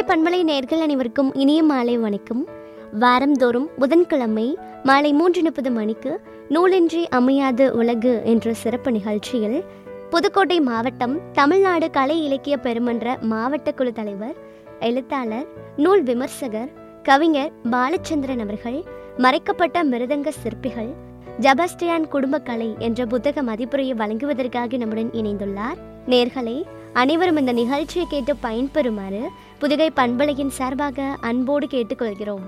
புதுகை பண்பலை நேர்கள் அனைவருக்கும் இனிய மாலை வணக்கம் வாரந்தோறும் புதன்கிழமை மாலை மூன்று முப்பது மணிக்கு நூலின்றி அமையாது உலகு என்ற சிறப்பு நிகழ்ச்சியில் புதுக்கோட்டை மாவட்டம் தமிழ்நாடு கலை இலக்கிய பெருமன்ற மாவட்ட குழு தலைவர் எழுத்தாளர் நூல் விமர்சகர் கவிஞர் பாலச்சந்திரன் அவர்கள் மறைக்கப்பட்ட மிருதங்க சிற்பிகள் ஜபஸ்டியான் குடும்பக்கலை என்ற புத்தக மதிப்புரையை வழங்குவதற்காக நம்முடன் இணைந்துள்ளார் நேர்களே அனைவரும் இந்த நிகழ்ச்சியை கேட்டு பயன்பெறுமாறு புதுகை பண்பலையின் சார்பாக அன்போடு கேட்டுக்கொள்கிறோம்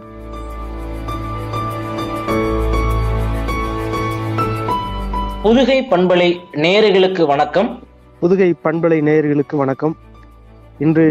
புதுகை பண்பலை நேயர்களுக்கு வணக்கம் புதுகை பண்பலை நேயர்களுக்கு வணக்கம் இன்று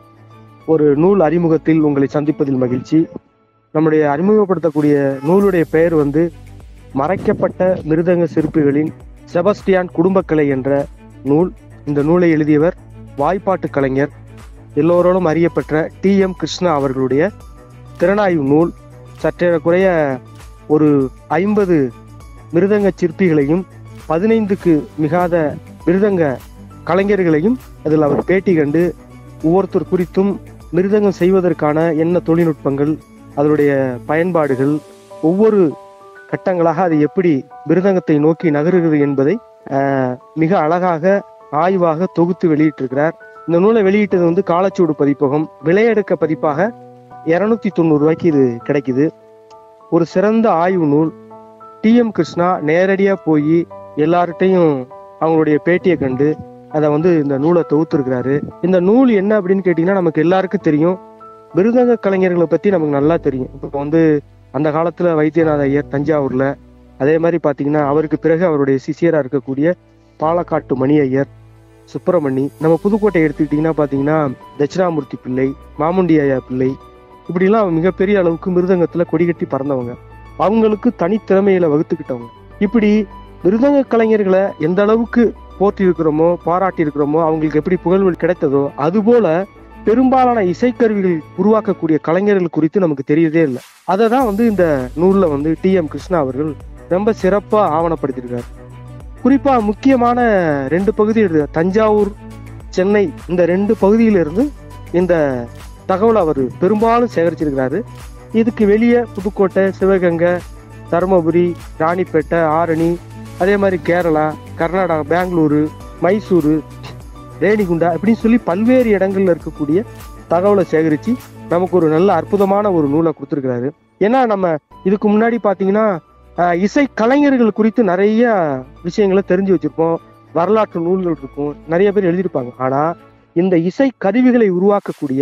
ஒரு நூல் அறிமுகத்தில் உங்களை சந்திப்பதில் மகிழ்ச்சி நம்முடைய அறிமுகப்படுத்தக்கூடிய நூலுடைய பெயர் வந்து மறைக்கப்பட்ட மிருதங்க சிற்பிகளின் செபஸ்டியான் குடும்பக்கலை என்ற நூல் இந்த நூலை எழுதியவர் வாய்ப்பாட்டு கலைஞர் எல்லோரோடும் அறியப்பெற்ற டி எம் கிருஷ்ணா அவர்களுடைய திறனாய்வு நூல் சற்றேறக்குறைய ஒரு ஐம்பது மிருதங்க சிற்பிகளையும் பதினைந்துக்கு மிகாத மிருதங்க கலைஞர்களையும் அதில் அவர் பேட்டி கண்டு ஒவ்வொருத்தர் குறித்தும் மிருதங்கம் செய்வதற்கான என்ன தொழில்நுட்பங்கள் அதனுடைய பயன்பாடுகள் ஒவ்வொரு கட்டங்களாக அது எப்படி மிருதங்கத்தை நோக்கி நகருகிறது என்பதை ஆஹ், மிக அழகாக ஆய்வாக தொகுத்து வெளியிட்டிருக்கிறார் இந்த நூலை வெளியிட்டது வந்து காலச்சூடு பதிப்பகம் விலையெடுக்க பதிப்பாக இருநூத்தி தொண்ணூறு ரூபாய்க்கு இது கிடைக்குது ஒரு சிறந்த ஆய்வு நூல் டி எம் கிருஷ்ணா நேரடியா போய் எல்லார்கிட்டையும் அவங்களுடைய பேட்டியை கண்டு அதை வந்து இந்த நூலை தொகுத்துருக்கிறாரு இந்த நூல் என்ன அப்படின்னு கேட்டீங்கன்னா நமக்கு எல்லாருக்கும் தெரியும் மிருதங்க கலைஞர்களை பத்தி நமக்கு நல்லா தெரியும் இப்போ வந்து அந்த காலத்துல வைத்தியநாத ஐயர் தஞ்சாவூர்ல அதே மாதிரி பாத்தீங்கன்னா அவருக்கு பிறகு அவருடைய சிஷியரா இருக்கக்கூடிய பாலக்காட்டு மணி ஐயர் சுப்பிரமணி நம்ம புதுக்கோட்டை எடுத்துக்கிட்டீங்கன்னா பாத்தீங்கன்னா தட்சிணாமூர்த்தி பிள்ளை மாமுண்டி ஐயா பிள்ளை இப்படிலாம் மிகப்பெரிய அளவுக்கு மிருதங்கத்துல கொடிகட்டி பறந்தவங்க அவங்களுக்கு தனித்திறமையில வகுத்துக்கிட்டவங்க இப்படி மிருதங்க கலைஞர்களை எந்த அளவுக்கு போற்றி இருக்கிறோமோ பாராட்டி இருக்கிறோமோ அவங்களுக்கு எப்படி புகழ்வு கிடைத்ததோ அதுபோல பெரும்பாலான இசைக்கருவிகள் உருவாக்கக்கூடிய கலைஞர்கள் குறித்து நமக்கு தெரியறதே இல்லை அதை தான் வந்து இந்த நூல்ல வந்து டி எம் கிருஷ்ணா அவர்கள் ரொம்ப சிறப்பா ஆவணப்படுத்தியிருக்காரு குறிப்பா முக்கியமான ரெண்டு பகுதி இருக்கு. தஞ்சாவூர் சென்னை இந்த ரெண்டு பகுதியிலிருந்து இந்த தகவல் அவர் பெரும்பாலும் சேகரிச்சிருக்கிறாரு இதுக்கு வெளியே புதுக்கோட்டை சிவகங்கை தருமபுரி ராணிப்பேட்டை ஆரணி அதே மாதிரி கேரளா கர்நாடகா பெங்களூரு மைசூரு ரேணிகுண்டா இப்படின்னு சொல்லி பல்வேறு இடங்கள்ல இருக்கக்கூடிய தகவலை சேகரிச்சு நமக்கு ஒரு நல்ல அற்புதமான ஒரு நூலை கொடுத்துருக்கிறாரு ஏன்னா நம்ம இதுக்கு முன்னாடி பாத்தீங்கன்னா ஆஹ், இசை கலைஞர்கள் குறித்து நிறைய விஷயங்களை தெரிஞ்சு வச்சிருப்போம் வரலாற்று நூல்கள் இருக்கும் நிறைய பேர் எழுதியிருப்பாங்க ஆனா இந்த இசை கருவிகளை உருவாக்கக்கூடிய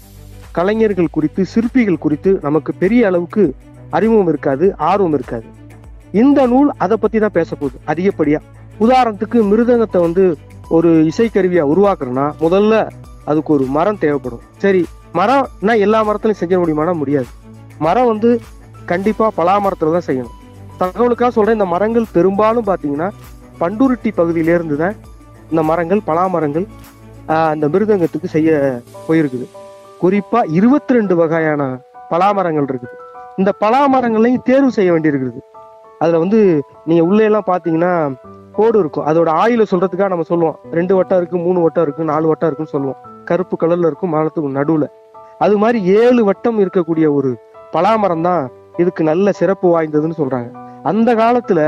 கலைஞர்கள் குறித்து சிற்பிகள் குறித்து நமக்கு பெரிய அளவுக்கு அறிமுகம் இருக்காது ஆர்வம் இருக்காது இந்த நூல் அதை பத்தி தான் பேச போகுது அதிகப்படியா உதாரணத்துக்கு மிருதங்கத்தை வந்து ஒரு இசைக்கருவியா உருவாக்குறோம்னா முதல்ல அதுக்கு ஒரு மரம் தேவைப்படும் சரி மரம்னா எல்லா மரத்துலையும் செஞ்ச முடியுமானா முடியாது மரம் வந்து கண்டிப்பா பலா மரத்துல தான் செய்யணும் தகவலுக்காக சொல்றேன் இந்த மரங்கள் பெரும்பாலும் பாத்தீங்கன்னா பண்டுருட்டி பகுதியிலேருந்து தான் இந்த மரங்கள் பலா மரங்கள் ஆஹ், அந்த மிருதங்கத்துக்கு செய்ய போயிருக்குது குறிப்பா இருபத்தி ரெண்டு வகையான பலாமரங்கள் இருக்குது இந்த பலாமரங்களையும் தேர்வு செய்ய வேண்டியிருக்குது அதுல வந்து நீங்க உள்ள எல்லாம் பாத்தீங்கன்னா கோடு இருக்கும் அதோட ஆயில சொல்றதுக்காக நம்ம சொல்லுவோம் ரெண்டு வட்டம் இருக்கு மூணு வட்டம் இருக்கு நாலு வட்டம் இருக்குன்னு சொல்லுவோம் கருப்பு கலர்ல இருக்கும் மரத்துக்கு நடுவுல அது மாதிரி ஏழு வட்டம் இருக்கக்கூடிய ஒரு பலாமரம் தான் இதுக்கு நல்ல சிறப்பு வாய்ந்ததுன்னு சொல்றாங்க அந்த காலத்துல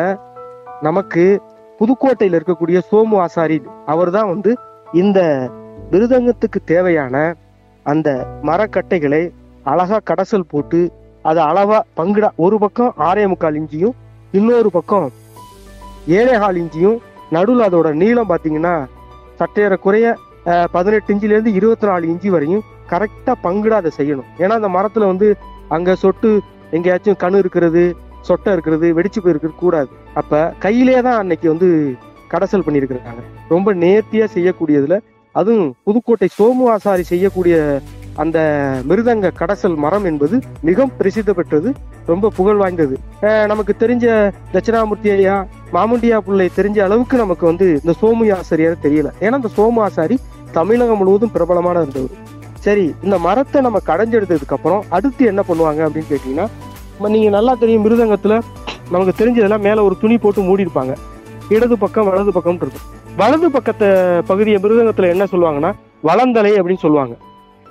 நமக்கு புதுக்கோட்டையில இருக்கக்கூடிய சோமு ஆசாரி அவர் தான் வந்து இந்த மிருதங்கத்துக்கு தேவையான அந்த மரக்கட்டைகளை அழகா கடைசல் போட்டு அதை அளவா பங்குடா ஒரு பக்கம் ஆறே முக்கால் இஞ்சியும் இன்னொரு பக்கம் ஏழே கால் இஞ்சியும் நடுவில் அதோட நீளம் பார்த்தீங்கன்னா சற்றேற குறைய பதினெட்டு இன்ச்சில இருந்து இருபத்தி நாலு இன்ச்சி வரையும் கரெக்டா பங்குடா அதை செய்யணும் ஏன்னா அந்த மரத்துல வந்து அங்க சொட்டு எங்கேயாச்சும் கணு இருக்கிறது சொட்டை இருக்கிறது வெடிச்சு போயிருக்கிறது கூடாது அப்ப கையிலே தான் அன்னைக்கு வந்து கடைசல் பண்ணியிருக்கிறாங்க ரொம்ப நேர்த்தியா செய்யக்கூடியதுல அதுவும் புதுக்கோட்டை சோமு ஆசாரி செய்யக்கூடிய அந்த மிருதங்க கடைசல் மரம் என்பது மிகவும் பிரசித்தி பெற்றது ரொம்ப புகழ் வாய்ந்தது அஹ் நமக்கு தெரிஞ்ச தட்சிணாமூர்த்தி ஐயா மாமுண்டியா பிள்ளை தெரிஞ்ச அளவுக்கு நமக்கு வந்து இந்த சோமு ஆசாரியார் தெரியல ஏன்னா இந்த சோமு ஆசாரி தமிழகம் முழுவதும் பிரபலமான இருந்தவர் சரி இந்த மரத்தை நம்ம கடைஞ்செடுத்ததுக்கு அப்புறம் அடுத்து என்ன பண்ணுவாங்க அப்படின்னு கேட்டீங்கன்னா ம- நீங்க நல்லா தெரியும் மிருதங்கத்துல நமக்கு தெரிஞ்சதெல்லாம் மேல ஒரு துணி போட்டு மூடி இருப்பாங்க இடது பக்கம் வலது பக்கம் இருக்கும் வலது பக்கத்தை பகுதியை மிருதங்கத்துல என்ன சொல்லுவாங்கன்னா வளந்தலை அப்படின்னு சொல்லுவாங்க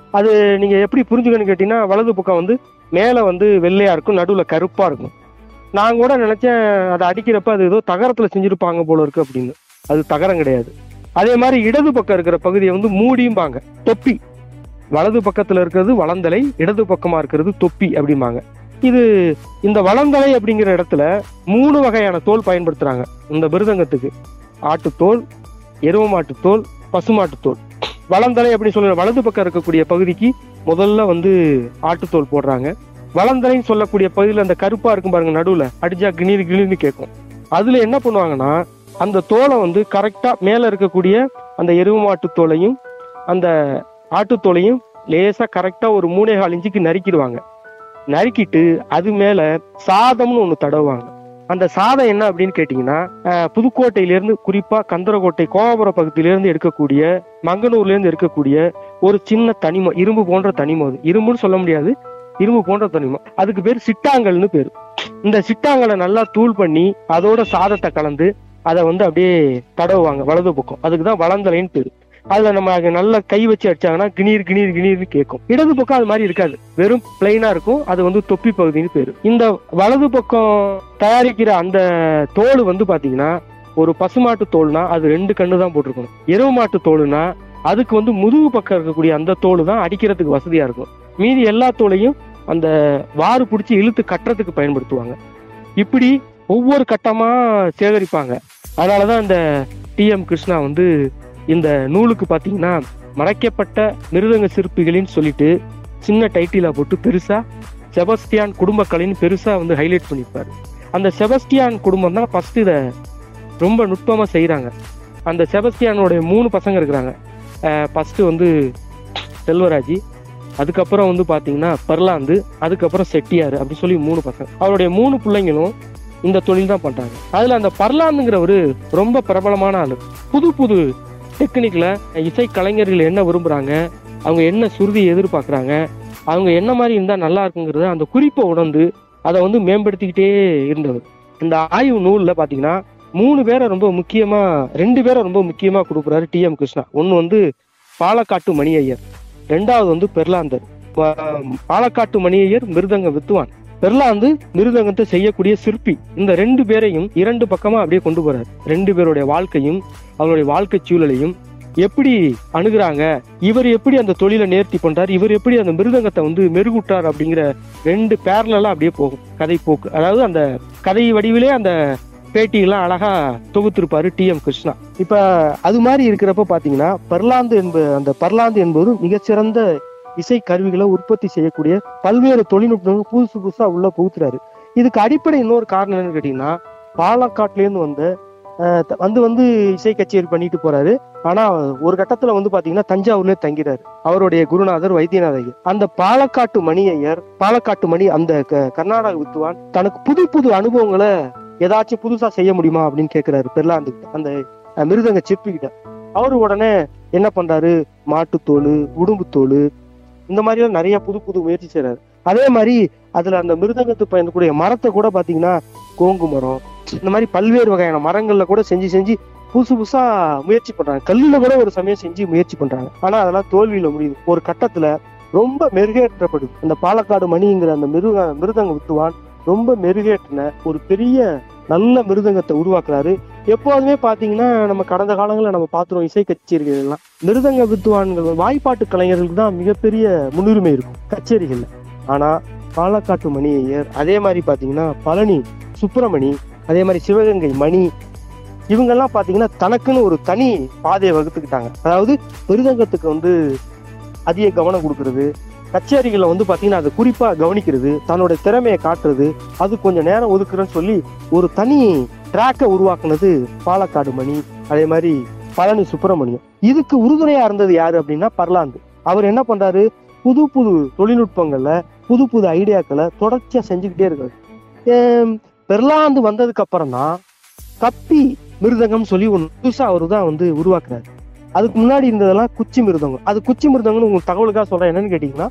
அது நீங்க எப்படி புரிஞ்சுக்கணும்னு கேட்டீங்கன்னா வலது பக்கம் வந்து மேல வந்து வெள்ளையா இருக்கும் நடுவுல கருப்பா இருக்கும் நான் கூட நினைச்சேன் அதை அடிக்கிறப்ப அது ஏதோ தகரத்துல செஞ்சிருப்பாங்க போல இருக்கு அப்படின்னு அது தகரம் கிடையாது அதே மாதிரி இடது பக்கம் இருக்கிற பகுதியை வந்து மூடியும்பாங்க தொப்பி வலது பக்கத்துல இருக்கிறது வளந்தலை இடது பக்கமா இருக்கிறது தொப்பி அப்படிம்பாங்க இது இந்த வளந்தலை அப்படிங்கிற இடத்துல மூணு வகையான தோல் பயன்படுத்துறாங்க இந்த மிருதங்கத்துக்கு ஆட்டுத்தோல் எருவ மாட்டுத்தோல் பசுமாட்டுத்தோல் வளந்தலை அப்படி சொல்ற வலது பக்கம் இருக்கக்கூடிய பகுதிக்கு முதல்ல வந்து ஆட்டுத்தோல் போடுறாங்க வளந்தலைன்னு சொல்லக்கூடிய பகுதியில் அந்த கருப்பா இருக்கும் பாருங்க நடுவுல அடிச்சா கிணீர் கிணீர்னு கேட்கும் அதுல என்ன பண்ணுவாங்கன்னா அந்த தோலை வந்து கரெக்டா மேல இருக்கக்கூடிய அந்த எருவு மாட்டு தோலையும் அந்த ஆட்டுத்தோலையும் லேசா கரெக்டா ஒரு மூணே கால் இன்ச்சுக்கு நறுக்கிடுவாங்க நறுக்கிட்டு அது மேல சாதம்னு ஒண்ணு தடவுவாங்க அந்த சாதம் என்ன அப்படின்னு கேட்டீங்கன்னா அஹ், புதுக்கோட்டையில இருந்து குறிப்பா கந்தரக்கோட்டை கோவபுரம் பகுதியில இருந்து எடுக்கக்கூடிய மங்கனூர்ல இருந்து எடுக்கக்கூடிய ஒரு சின்ன தனிமம் இரும்பு போன்ற தனிமம் அது இரும்புன்னு சொல்ல முடியாது இரும்பு போன்ற தனிமம் அதுக்கு பேர் சிட்டாங்கல்னு பேரு இந்த சிட்டாங்கலை நல்லா தூள் பண்ணி அதோட சாதத்தை கலந்து அதை வந்து அப்படியே தடவுவாங்க வலது பக்கம் அதுக்கு தான் வளந்தலைன்னு பேரு அதுல நம்ம அங்க நல்லா கை வச்சு அடிச்சாங்கன்னா கிணீர் கிணீர் கிணீர்னு கேட்கும் இடது பக்கம் அது மாதிரி இருக்காது வெறும் பிளைனா இருக்கும் அது வந்து தொப்பி பகுதின்னு பேரு இந்த வலது பக்கம் தயாரிக்கிற அந்த தோல் வந்து பாத்தீங்கன்னா ஒரு பசுமாட்டு தோல்னா அது ரெண்டு கண்ணு தான் போட்டிருக்கணும் எருவு மாட்டு தோலுனா அதுக்கு வந்து முதுகு பக்கம் இருக்கக்கூடிய அந்த தோல் தான் அடிக்கிறதுக்கு வசதியா இருக்கும் மீதி எல்லா தோலையும் அந்த வாறு பிடிச்சி இழுத்து கட்டுறதுக்கு பயன்படுத்துவாங்க இப்படி ஒவ்வொரு கட்டமா சேகரிப்பாங்க அதனாலதான் இந்த டிஎம் கிருஷ்ணா வந்து இந்த நூலுக்கு பாத்தீங்கன்னா மறைக்கப்பட்ட மிருதங்க சிற்பிகளின்னு சொல்லிட்டு சின்ன டைட்டிலா போட்டு பெருசா செபஸ்டியான் குடும்பக்கலைன்னு பெருசா வந்து ஹைலைட் பண்ணியிருப்பாரு அந்த செபஸ்டியான் குடும்பம் தான் ஃபர்ஸ்ட் இத ரொம்ப நுட்பமா செய்றாங்க அந்த செபஸ்டியானோட மூணு பசங்க இருக்கிறாங்க ஃபர்ஸ்ட் வந்து செல்வராஜ் அதுக்கப்புறம் வந்து பாத்தீங்கன்னா பர்லாந்து அதுக்கப்புறம் செட்டியார் அப்படி சொல்லி மூணு பசங்க அவருடைய மூணு பிள்ளைங்களும் இந்த தொழில் தான் பண்றாங்க அதுல அந்த பர்லாந்துங்கிறவரு ரொம்ப பிரபலமான ஆளு புது புது டெக்னிக்ல இசை கலைஞர்கள் என்ன விரும்புறாங்க அவங்க என்ன சுருதி எதிர்பார்க்கறாங்க அவங்க என்ன மாதிரி இருந்தா நல்லா இருக்குங்கிறத அந்த குறிப்பை உணர்ந்து அதை வந்து மேம்படுத்திக்கிட்டே இருந்தவர் இந்த ஆய்வு நூல்ல பாத்தீங்கன்னா மூணு பேரை ரொம்ப முக்கியமா ரெண்டு பேரை ரொம்ப முக்கியமா கொடுக்குறாரு டி எம் கிருஷ்ணா ஒன்னு வந்து பாலக்காட்டு மணி ஐயர் ரெண்டாவது வந்து பெர்லாந்தர் பா- பாலக்காட்டு மணி ஐயர் மிருதங்க வித்துவான் பெர்லாந்து மிருதங்கத்தை செய்யக்கூடிய சிற்பி இந்த ரெண்டு பேரையும் இரண்டு பக்கமா அப்படியே கொண்டு போறாரு ரெண்டு பேருடைய வாழ்க்கையும் அவருடைய வாழ்க்கை சூழலையும் எப்படி அணுகுறாங்க இவர் எப்படி அந்த தொழிலை நேர்த்தி பண்றாரு இவர் எப்படி அந்த மிருதங்கத்தை வந்து மெருகூட்டார் அப்படிங்கிற ரெண்டு பேரலா அப்படியே போகும் கதை போக்கு அதாவது அந்த கதை வடிவிலே அந்த பேட்டியெல்லாம் அழகா தொகுத்திருப்பாரு டி எம் கிருஷ்ணா இப்ப அது மாதிரி இருக்கிறப்ப பாத்தீங்கன்னா பர்லாந்து என்ப அந்த பர்லாந்து என்பது மிகச்சிறந்த இசை கருவிகளை உற்பத்தி செய்யக்கூடிய பல்வேறு தொழில்நுட்பங்கள் புதுசு புதுசா உள்ள புகுத்துறாரு இதுக்கு அடிப்படை இன்னொரு காரணம் என்னன்னு கேட்டீங்கன்னா பாலக்காட்டுல இருந்து வந்த அஹ், த- வந்து வந்து இசை கச்சேரி பண்ணிட்டு போறாரு ஆனா ஒரு கட்டத்துல வந்து பாத்தீங்கன்னா தஞ்சாவூர்ல தங்கிறாரு அவருடைய குருநாதர் வைத்தியநாத ஐயர் அந்த பாலக்காட்டு மணி ஐயர் பாலக்காட்டு மணி அந்த க- கர்நாடக வித்துவான் தனக்கு புது புது அனுபவங்களை ஏதாச்சும் புதுசா செய்ய முடியுமா அப்படின்னு கேக்குறாரு பெர்லாந்து கிட்ட, அந்த அஹ், மிருதங்க சிற்பிக்கிட்ட அவரு உடனே என்ன பண்றாரு மாட்டுத்தோல் உடும்புத்தோல் இந்த மாதிரி எல்லாம் நிறைய புது புது முயற்சி செய்றாரு அதே மாதிரி அதுல அந்த மிருதங்கத்துக்கு பயன்படக்கூடிய மரத்தை கூட பாத்தீங்கன்னா கோங்கு மரம் இந்த மாதிரி பல்வேறு வகையான மரங்கள்ல கூட செஞ்சு செஞ்சு புதுசு புதுசா முயற்சி பண்றாங்க கல்லுல கூட ஒரு சமயம் செஞ்சு முயற்சி பண்றாங்க ஆனா அதெல்லாம் தோல்வியில முடியுது ஒரு கட்டத்துல ரொம்ப மெருகேற்றப்படுது அந்த பாலக்காடு மணிங்கிற அந்த மிருக மிருதங்க வித்துவான் ரொம்ப மெருகேற்றின ஒரு பெரிய நல்ல மிருதங்கத்தை உருவாக்குறாரு எப்போதுமே பாத்தீங்கன்னா நம்ம கடந்த காலங்களில் நம்ம பார்த்துருவோம் இசை கச்சேரிகள் எல்லாம் மிருதங்க வித்துவான்கள் வாய்ப்பாட்டு கலைஞர்களுக்கு தான் மிகப்பெரிய முன்னுரிமை இருக்கும் கச்சேரிகள்ல ஆனா பாலக்காட்டு மணி ஐயர் அதே மாதிரி பாத்தீங்கன்னா பழனி சுப்பிரமணி அதே மாதிரி சிவகங்கை மணி இவங்கெல்லாம் பாத்தீங்கன்னா தனக்குன்னு ஒரு தனி பாதையை வகுத்துக்கிட்டாங்க அதாவது மிருதங்கத்துக்கு வந்து அதிக கவனம் கொடுக்கறது கச்சேரிகளை வந்து பாத்தீங்கன்னா அதை குறிப்பா கவனிக்கிறது தன்னோட திறமையை காட்டுறது அது கொஞ்சம் நேரம் ஒதுக்குறேன்னு சொல்லி ஒரு தனி ட்ராக்கை உருவாக்குனது பாலக்காடு மணி அதே மாதிரி பழனி சுப்பிரமணியம் இதுக்கு உறுதுணையா இருந்தது யாரு அப்படின்னா பர்லாந்து அவர் என்ன பண்றாரு புது புது தொழில்நுட்பங்கள்ல புது புது ஐடியாக்களை தொடர்ச்சியா செஞ்சுக்கிட்டே இருக்காரு ஏம், பெர்லாந்து வந்ததுக்கு அப்புறம் தான் கப்பி மிருதங்கம் சொல்லி ஒன்று புதுசா அவரு தான் வந்து உருவாக்குறாரு அதுக்கு முன்னாடி இருந்ததெல்லாம் குச்சி மிருதங்கம் அது குச்சி மிருதங்கம்னு உங்களுக்கு தகவலுக்காக சொல்றேன் என்னன்னு கேட்டீங்கன்னா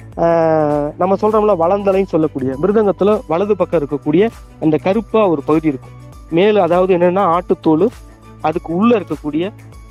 ஆஹ், நம்ம சொல்றோம்ல வளந்தலைன்னு சொல்லக்கூடிய மிருதங்கத்துல வலது பக்கம் இருக்கக்கூடிய அந்த கருப்பா ஒரு பகுதி இருக்கும் மேல அதாவது என்னன்னா ஆட்டுத்தோல் அதுக்கு உள்ள இருக்கக்கூடிய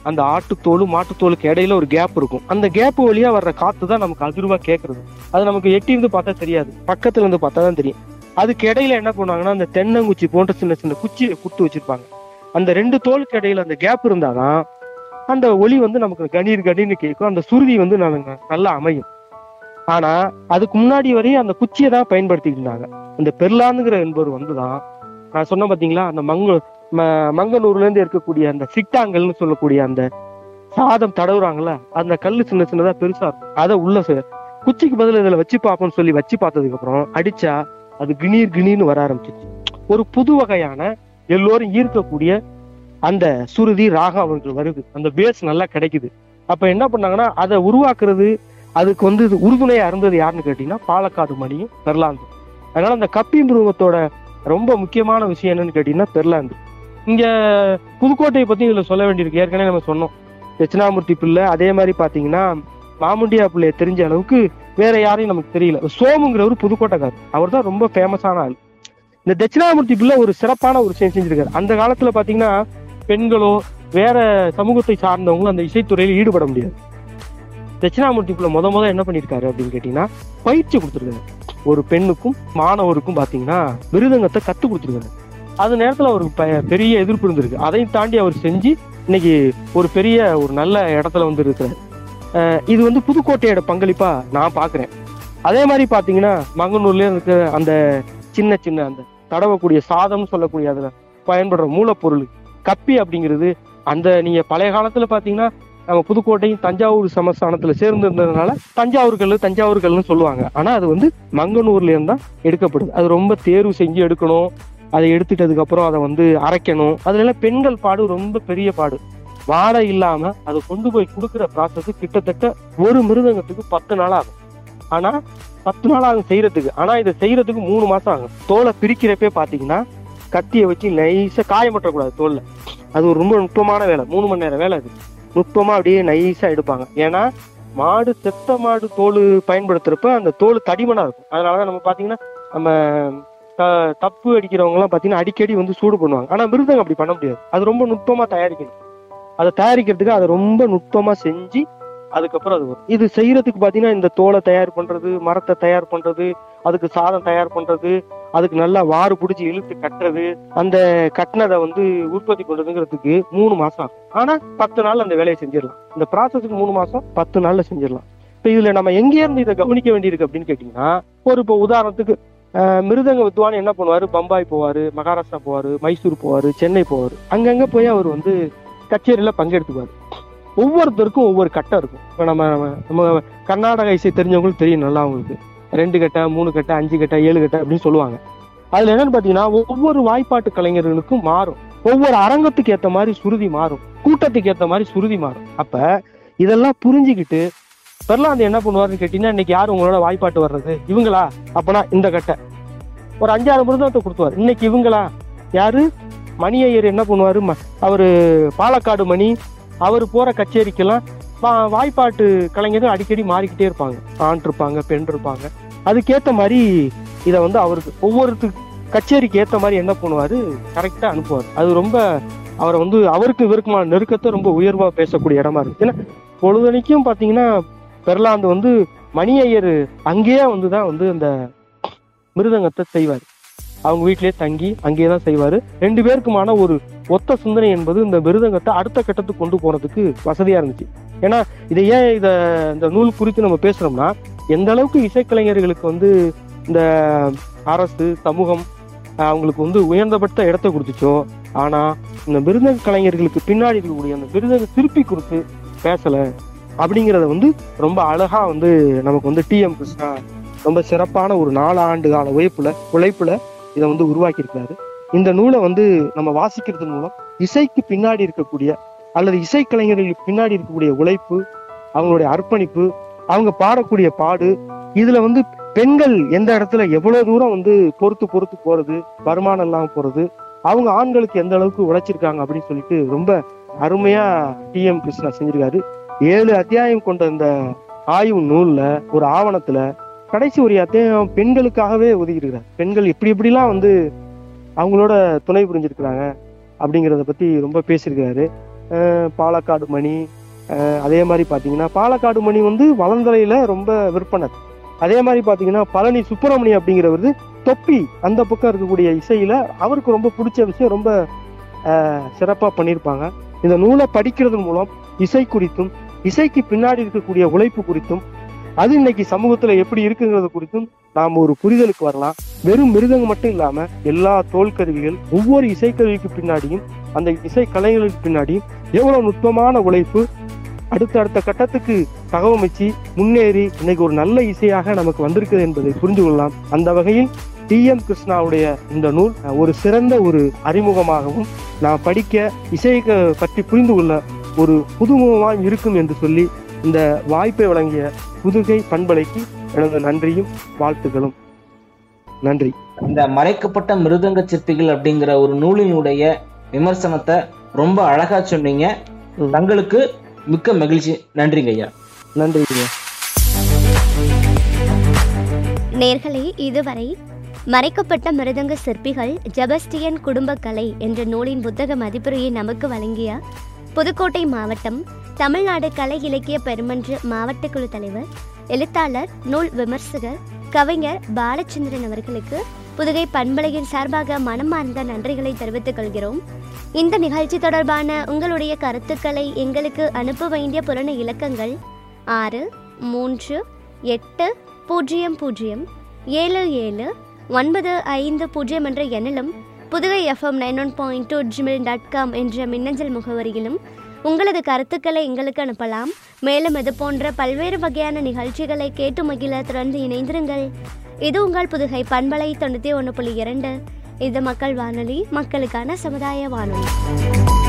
அந்த ஆட்டுத்தோலும் மாட்டுத்தோலுக்கு இடையில ஒரு கேப் இருக்கும் அந்த கேப் வழியா வர்ற காத்து தான் நமக்கு அதிர்வா கேட்கறது அது நமக்கு எட்டி இருந்து பார்த்தா தெரியாது பக்கத்துல இருந்து பார்த்தா தான் தெரியும் அதுக்கு இடையில என்ன பண்ணுவாங்கன்னா அந்த தென்னங்குச்சி போன்ற சின்ன சின்ன குச்சியை குத்து வச்சிருப்பாங்க அந்த ரெண்டு தோலுக்கு இடையில அந்த கேப் இருந்தாதான் அந்த ஒளி வந்து நமக்கு கணீர் கணீர்னு கேட்கும் அந்த சுருதி வந்து நமக்கு நல்லா அமையும் ஆனா அதுக்கு முன்னாடி வரையும் அந்த குச்சியை தான் பயன்படுத்திட்டு இருந்தாங்க இந்த பெர்லானுங்கிற என்பவர் வந்துதான் நான் சொன்ன பாத்தீங்களா அந்த மங்க ம- மங்கனூர்ல இருந்து இருக்கக்கூடிய அந்த சிட்டாங்கல்னு சொல்லக்கூடிய அந்த சாதம் தடவுறாங்கல்ல அந்த கல்லு சின்ன சின்னதா பெருசா இருக்கும் அதை உள்ள சே- குச்சிக்கு பதில் இதுல வச்சு பார்ப்போம்னு சொல்லி வச்சு பார்த்ததுக்கு அப்புறம் அடிச்சா அது கிணீர் கிணீர்னு வர ஆரம்பிச்சிச்சு ஒரு புது வகையான எல்லோரும் ஈர்க்கக்கூடிய அந்த சுருதி ராகம் அவங்களுக்கு வருது அந்த பேஸ் நல்லா கிடைக்குது அப்ப என்ன பண்ணாங்கன்னா அதை உருவாக்குறது அதுக்கு வந்து இது உறுதுணையா இருந்தது யாருன்னு கேட்டீங்கன்னா பாலக்காடு மணியும் பெர்லாந்து அதனால அந்த கப்பி மிருகத்தோட ரொம்ப முக்கியமான விஷயம் என்னன்னு கேட்டீங்கன்னா பெர்லாந்து இங்க புதுக்கோட்டையை பத்தி இதுல சொல்ல வேண்டியிருக்கு ஏற்கனவே நம்ம சொன்னோம் தட்சிணாமூர்த்தி பிள்ளை அதே மாதிரி பாத்தீங்கன்னா மாமுண்டியா பிள்ளைய தெரிஞ்ச அளவுக்கு வேற யாரையும் நமக்கு தெரியல சோமுங்கிறவர் புதுக்கோட்டைக்காரர் அவர் தான் ரொம்ப ஃபேமஸான ஆள் இந்த தட்சிணாமூர்த்தி பிள்ளை ஒரு சிறப்பான ஒரு விஷயம் செஞ்சிருக்காரு அந்த காலத்துல பாத்தீங்கன்னா பெண்களோ வேற சமூகத்தை சார்ந்தவங்களும் அந்த இசைத்துறையில ஈடுபட முடியாது தட்சிணாமூர்த்தி பிள்ளை முத முத என்ன பண்ணிருக்காரு அப்படின்னு கேட்டீங்கன்னா பயிற்சி கொடுத்துருக்காரு ஒரு பெண்ணுக்கும் மாணவருக்கும் பாத்தீங்கன்னா மிருதங்கத்தை கத்து கொடுத்துருக்காரு அது நேரத்துல அவருக்கு ப- பெரிய எதிர்ப்பு இருந்திருக்கு அதையும் தாண்டி அவர் செஞ்சு இன்னைக்கு ஒரு பெரிய ஒரு நல்ல இடத்துல வந்து இருக்கிறார் அஹ் இது வந்து புதுக்கோட்டையோட பங்களிப்பா நான் பாக்குறேன் அதே மாதிரி பாத்தீங்கன்னா மங்கனூர்ல இருக்கிற அந்த சின்ன சின்ன அந்த தடவக்கூடிய சாதம் சொல்லக்கூடிய அதுல பயன்படுற மூலப்பொருள் கப்பி அப்படிங்கிறது அந்த நீங்க பழைய காலத்துல பாத்தீங்கன்னா நம்ம புதுக்கோட்டையும் தஞ்சாவூர் சமஸ்தானத்துல சேர்ந்து இருந்ததுனால தஞ்சாவூர் கல்லு தஞ்சாவூர் கல்லுன்னு சொல்லுவாங்க ஆனா அது வந்து மங்கனூர்ல இருந்தா எடுக்கப்படுது அது ரொம்ப தேர்வு செஞ்சு எடுக்கணும் அதை எடுத்துட்டதுக்கு அப்புறம் அதை வந்து அரைக்கணும் அதுல எல்லாம் பெண்கள் பாடு ரொம்ப பெரிய பாடு வாடை இல்லாம அதை கொண்டு போய் கொடுக்குற ப்ராசஸ் கிட்டத்தட்ட ஒரு மிருதங்கத்துக்கு பத்து நாள் ஆகும் ஆனா பத்து நாள் ஆகும் செய்யறதுக்கு ஆனா இதை செய்யறதுக்கு மூணு மாசம் ஆகும் தோலை பிரிக்கிறப்பே பாத்தீங்கன்னா கத்தியை வச்சு நைஸா காயமற்றக்கூடாது தோல்ல அது ஒரு ரொம்ப நுட்பமான வேலை மூணு மணி நேரம் வேலை அது நுட்பமா அப்படியே நைஸா எடுப்பாங்க ஏன்னா மாடு செத்த மாடு தோல் பயன்படுத்துறப்ப அந்த தோல் தடிமனா இருக்கும் அதனாலதான் நம்ம பாத்தீங்கன்னா நம்ம த- தப்பு அடிக்கிறவங்க எல்லாம் பாத்தீங்கன்னா அடிக்கடி வந்து சூடு பண்ணுவாங்க ஆனா மிருதங்கம் அப்படி பண்ண முடியாது அது ரொம்ப நுட்பமா தயாரிக்கணும் அதை தயாரிக்கிறதுக்கு அதை ரொம்ப நுட்பமா செஞ்சு அதுக்கப்புறம் அது வரும் இது செய்யறதுக்கு பாத்தீங்கன்னா இந்த தோலை தயார் பண்றது மரத்தை தயார் பண்றது அதுக்கு சாதம் தயார் பண்றது அதுக்கு நல்லா வாறு பிடிச்சி இழுத்து கட்டுறது அந்த கட்டினதை வந்து உற்பத்தி பண்றதுங்கிறதுக்கு மூணு மாசம் ஆகும் ஆனா பத்து நாள் அந்த வேலையை செஞ்சிடலாம் இந்த ப்ராசஸுக்கு மூணு மாசம் பத்து நாள்ல செஞ்சிடலாம் இப்ப இதுல நம்ம எங்க இருந்து இதை கவனிக்க வேண்டியிருக்கு அப்படின்னு கேட்டீங்கன்னா ஒரு இப்போ உதாரணத்துக்கு ஆஹ், மிருதங்க வித்வான் என்ன பண்ணுவாரு பம்பாய் போவாரு மகாராஷ்டிரா போவாரு மைசூர் போவாரு சென்னை போவாரு அங்கங்க போய் அவர் வந்து கச்சேரியில பங்கெடுத்துக்குவாரு ஒவ்வொருத்தருக்கும் ஒவ்வொரு கட்டம் இருக்கும் இப்போ நம்ம நம்ம- நம்ம கர்நாடக இசை தெரிஞ்சவங்களுக்கு தெரியும் நல்லா அவங்களுக்கு ரெண்டு கட்டை மூணு கட்டை அஞ்சு கட்டை ஏழு கட்டை அப்படின்னு சொல்லுவாங்க அதுல என்னன்னு பாத்தீங்கன்னா ஒவ்வொரு வாய்ப்பாட்டு கலைஞர்களுக்கும் மாறும் ஒவ்வொரு அரங்கத்துக்கு ஏத்த மாதிரி சுருதி மாறும் கூட்டத்துக்கு ஏத்த மாதிரி சுருதி மாறும் அப்ப இதெல்லாம் புரிஞ்சுக்கிட்டு பெர்லாந்து என்ன பண்ணுவாருன்னு கேட்டீங்கன்னா இன்னைக்கு யாரு உங்களோட வாய்ப்பாட்டு வர்றது இவங்களா அப்பனா இந்த கட்டை ஒரு அஞ்சாறு மிருதத்தை கொடுத்துவார் இன்னைக்கு இவங்களா யாரு மணி ஐயர் என்ன பண்ணுவாரு ம- அவரு பாலக்காடு மணி அவர் போற கச்சேரிக்கெல்லாம் வா- வாய்ப்பாட்டு கலைஞர்கள் அடிக்கடி மாறிக்கிட்டே இருப்பாங்க ஆண் இருப்பாங்க பெண் இருப்பாங்க அதுக்கேத்த மாதிரி இதை வந்து அவருக்கு ஒவ்வொருத்து கச்சேரிக்கு ஏத்த மாதிரி என்ன பண்ணுவாரு கரெக்டா அனுப்புவார் அது ரொம்ப அவரை வந்து அவருக்கு இவருக்குமான நெருக்கத்தை ரொம்ப உயர்வா பேசக்கூடிய இடமா இருக்கு ஏன்னா பொழுதனைக்கும் பாத்தீங்கன்னா பெர்லாந்து வந்து மணி ஐயர் அங்கேயே வந்து தான் வந்து அந்த மிருதங்கத்தை செய்வார் அவங்க வீட்டிலேயே தங்கி அங்கேயே தான் செய்வாரு ரெண்டு பேருக்குமான ஒரு ஒத்த சிந்தனை என்பது இந்த மிருதங்கத்தை அடுத்த கட்டத்துக்கு கொண்டு போறதுக்கு வசதியா இருந்துச்சு ஏன்னா இதை ஏன் இத இந்த நூல் குறித்து நம்ம பேசுறோம்னா எந்த அளவுக்கு இசைக்கலைஞர்களுக்கு வந்து இந்த அரசு சமூகம் அஹ், அவங்களுக்கு வந்து உயர்ந்தபட்ட இடத்தை கொடுத்துச்சோ ஆனா இந்த மிருதங்க கலைஞர்களுக்கு பின்னாடி இருக்கக்கூடிய அந்த மிருதங்க திருப்பி கொடுத்து பேசல அப்படிங்கறத வந்து ரொம்ப அழகா வந்து நமக்கு வந்து டி எம் கிருஷ்ணா ரொம்ப சிறப்பான ஒரு நாலு ஆண்டு கால உழைப்புல உழைப்புல இதை வந்து உருவாக்கி இருக்காரு இந்த நூலை வந்து நம்ம வாசிக்கிறது மூலம் இசைக்கு பின்னாடி இருக்கக்கூடிய அல்லது இசைக்கலைஞர்களுக்கு பின்னாடி இருக்கக்கூடிய உழைப்பு அவங்களுடைய அர்ப்பணிப்பு அவங்க பாடக்கூடிய பாடு இதுல வந்து பெண்கள் எந்த இடத்துல எவ்வளவு தூரம் வந்து பொறுத்து பொறுத்து போறது வருமானம் இல்லாம போறது அவங்க ஆண்களுக்கு எந்த அளவுக்கு உழைச்சிருக்காங்க அப்படின்னு சொல்லிட்டு ரொம்ப அருமையா டி எம் கிருஷ்ணா செஞ்சிருக்காரு ஏழு அத்தியாயம் கொண்ட இந்த ஆய்வு நூல்ல ஒரு ஆவணத்துல கடைசி ஒரு அத்தியாயம் பெண்களுக்காகவே ஒதுக்கியிருக்கிறார் பெண்கள் எப்படி எப்படிலாம் வந்து அவங்களோட துணை புரிஞ்சிருக்கிறாங்க அப்படிங்கிறத பத்தி ரொம்ப பேசியிருக்கிறாரு அஹ் பாலக்காடு மணி அஹ் அதே மாதிரி பார்த்தீங்கன்னா பாலக்காடு மணி வந்து வளர்ந்தலையில ரொம்ப விற்பனை அதே மாதிரி பார்த்தீங்கன்னா பழனி சுப்பிரமணி அப்படிங்கிறவர் தொப்பி அந்த பக்கம் இருக்கக்கூடிய இசையில அவருக்கு ரொம்ப பிடிச்ச விஷயம் ரொம்ப சிறப்பாக பண்ணியிருப்பாங்க இந்த நூலை படிக்கிறதன் மூலம் இசை குறித்தும் இசைக்கு பின்னாடி இருக்கக்கூடிய உழைப்பு குறித்தும் அது இன்னைக்கு சமூகத்துல எப்படி இருக்குங்கிறது குறித்தும் நாம் ஒரு புரிதலுக்கு வரலாம் வெறும் மிருதங்கம் மட்டும் இல்லாம எல்லா தோல் கருவிகள் ஒவ்வொரு இசைக்கருவிக்கு பின்னாடியும் அந்த இசை கலைகளுக்கு பின்னாடியும் எவ்வளவு நுட்பமான உழைப்பு அடுத்த அடுத்த கட்டத்துக்கு தகவமைச்சு முன்னேறி இன்னைக்கு ஒரு நல்ல இசையாக நமக்கு வந்திருக்குது என்பதை புரிந்து கொள்ளலாம் அந்த வகையில் டி எம் கிருஷ்ணாவுடைய இந்த நூல் ஒரு சிறந்த ஒரு அறிமுகமாகவும் நான் படிக்க இசையை பற்றி புரிந்து கொள்ள ஒரு புதுமுகமாக இருக்கும் என்று சொல்லி இந்த வாய்ப்பை வழங்கிய புதுகை பண்பலைக்கு எனது நன்றியும் வாழ்த்துக்களும் நன்றி இந்த மறைக்கப்பட்ட மிருதங்க சிற்பிகள் அப்படிங்கிற ஒரு நூலினுடைய விமர்சனத்தை ரொம்ப அழகா சொன்னீங்க ம். தங்களுக்கு மிக்க மகிழ்ச்சி நன்றிங்க ஐயா நன்றி நேர்களே இதுவரை மறைக்கப்பட்ட மிருதங்க சிற்பிகள் ஜெபஸ்டியன் குடும்பக்கலை என்ற நூலின் புத்தக மதிப்புரையை நமக்கு வழங்கிய புதுக்கோட்டை மாவட்டம் தமிழ்நாடு கலை இலக்கிய பெருமன்ற மாவட்ட குழு தலைவர் எழுத்தாளர் நூல் விமர்சகர் கவிஞர் பாலச்சந்திரன் அவர்களுக்கு புதுகை பண்பலையின் சார்பாக மனமார்ந்த நன்றிகளை தெரிவித்துக் கொள்கிறோம் இந்த நிகழ்ச்சி தொடர்பான உங்களுடைய கருத்துக்களை எங்களுக்கு அனுப்ப வேண்டிய புலன இலக்கங்கள் ஆறு மூன்று எட்டு பூஜ்ஜியம் பூஜ்ஜியம் ஏழு ஏழு ஒன்பது ஐந்து பூஜ்ஜியம் என்ற எண்ணிலும் Puduvai FM nine one point two Gmail dot com என்ற மின்னஞ்சல் முகவரியிலும் உங்களது கருத்துக்களை எங்களுக்கு அனுப்பலாம் மேலும் இது போன்ற பல்வேறு வகையான நிகழ்ச்சிகளை கேட்டு மகிழ தொடர்ந்து இணைந்திருங்கள் இது உங்கள் புதுகை பண்பலை தொண்ணூற்றி ஒன்று புள்ளி இரண்டு இது மக்கள் வானொலி மக்களுக்கான சமுதாய வானொலி